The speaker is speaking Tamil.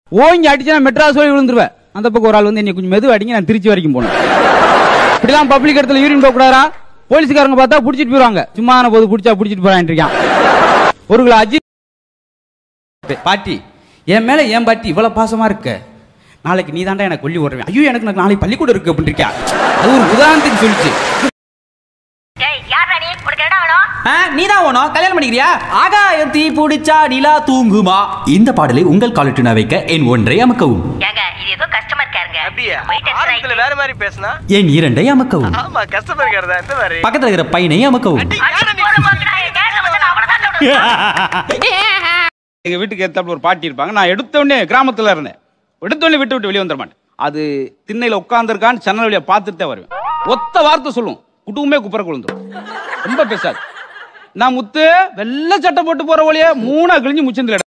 ஓங்கி அடிச்சா மெட்ராஸ் வழி விழுந்துருவேன் அந்த பக்கம் ஒரு ஆள் வந்து என்னை கொஞ்சம் மெதுவா அடிங்க நான் திருச்சி வரைக்கும் போனேன் இப்படிலாம் பப்ளிக் இடத்துல யூரின் போக கூடாதா போலீஸ்காரங்க பார்த்தா புடிச்சிட்டு போயிருவாங்க சும்மா போது புடிச்சா புடிச்சிட்டு போறான் இருக்கான் ஒரு கிலோ அஜி பாட்டி என் மேல என் பாட்டி இவ்வளவு பாசமா இருக்க நாளைக்கு நீ தாண்டா எனக்கு கொல்லி ஓடுறேன் ஐயோ எனக்கு நாளைக்கு பள்ளிக்கூடம் இருக்கு அப்படின்னு இருக்கா அது ஒரு உதாரணத்துக்கு சொல்லிச்சு டேய் யாரா நீ உனக்கு என்ன வேணும் நீ தான் ஓணும் கல்யாணம் பண்ணிக்கிறியா ஆகாயம் தீ பிடிச்சா நிலா தூங்குமா இந்த பாடலை உங்கள் காலட்டுனா வைக்க என் ஒன்றை அமக்கவும் ஏங்க இது ஏதோ கஸ்டமர் கேருங்க அப்படியா போய் டென்ஷன் ஆரம்பத்துல ஆயிட்டு வேற மாதிரி பேசினா என் இரண்டை அமக்கவும் ஆமா கஸ்டமர் கேர் தான் இந்த மாதிரி பக்கத்துல இருக்கிற பையனை அமக்கவும் அடி போடு போக்குடா, என் கேர்ல வந்து நான் அவ்வளவுதான் சொல்லுவேன். எங்க வீட்டுக்கு ஏத்தாப்புல ஒரு பாட்டி இருப்பாங்க நான் எடுத்த உடனே கிராமத்துல இருந்தேன் எடுத்த உடனே விட்டு விட்டு வெளியே வந்துட மாட்டேன் அது திண்ணையில உட்காந்துருக்கான்னு ஜன்னல் வழியா பார்த்துட்டு தான் வருவேன் ஒத்த வார்த்தை சொல்லும் குடும்பமே குப்புற குழந்துரும் ரொம்ப பேசாது நான் முத்து வெள்ளை சட்டை போட்டு போற வழியா மூணா கிழிஞ்சு முச்சந்தில